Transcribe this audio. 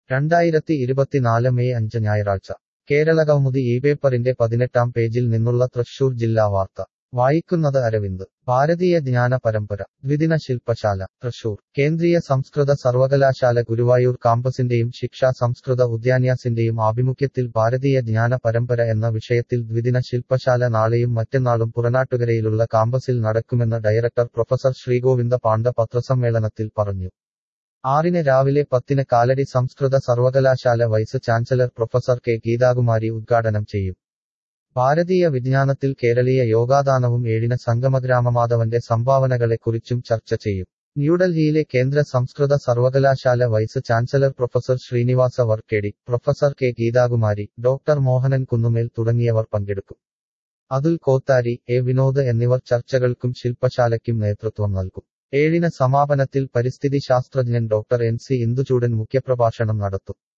രണ്ടായിരത്തി ഇരുപത്തിനാല് മെയ് അഞ്ച് ഞായറാഴ്ച കേരളകൗമുദി ഈ പേപ്പറിന്റെ പതിനെട്ടാം പേജിൽ നിന്നുള്ള തൃശൂർ ജില്ലാ വാർത്ത വായിക്കുന്നത് അരവിന്ദ് ഭാരതീയ ജ്ഞാന പരമ്പര ദ്വിദിന ശില്പശാല തൃശൂർ കേന്ദ്രീയ സംസ്കൃത സർവകലാശാല ഗുരുവായൂർ കാമ്പസിന്റെയും ശിക്ഷാ സംസ്കൃത ഉദ്യാന്യാസിന്റെയും ആഭിമുഖ്യത്തിൽ ഭാരതീയ ജ്ഞാന പരമ്പര എന്ന വിഷയത്തിൽ ദ്വിദിന ശില്പശാല നാളെയും മറ്റന്നാളും പുറനാട്ടുകരയിലുള്ള കാമ്പസിൽ നടക്കുമെന്ന് ഡയറക്ടർ പ്രൊഫസർ ശ്രീഗോവിന്ദ പാണ്ഡ പത്രസമ്മേളനത്തിൽ പറഞ്ഞു ആറിന് രാവിലെ പത്തിന് കാലടി സംസ്കൃത സർവകലാശാല vice chancellor professor K Geethakumari ഉദ്ഘാടനം ചെയ്യും ഭാരതീയ വിജ്ഞാനത്തിൽ കേരളീയ യോഗാദാനവും ഏഴിന് സംഗമഗ്രാമമാധവന്റെ സംഭാവനകളെക്കുറിച്ചും ചർച്ച ചെയ്യും ന്യൂഡൽഹിയിലെ കേന്ദ്ര സംസ്കൃത സർവകലാശാല vice chancellor professor Srinivasa Varkhedi professor K Geethakumari doctor Mohanan Kunnumel തുടങ്ങിയവർ പങ്കെടുക്കും അതുൽ കോത്താരി എ വിനോദ് എന്നിവർ ചർച്ചകൾക്കും ശില്പശാലയ്ക്കും നേതൃത്വം നൽകും ഏഴിന് സമാപനത്തിൽ പരിസ്ഥിതി ശാസ്ത്രജ്ഞൻ ഡോക്ടർ എൻ സി ഇന്ദുചൂടൻ മുഖ്യപ്രഭാഷണം നടത്തും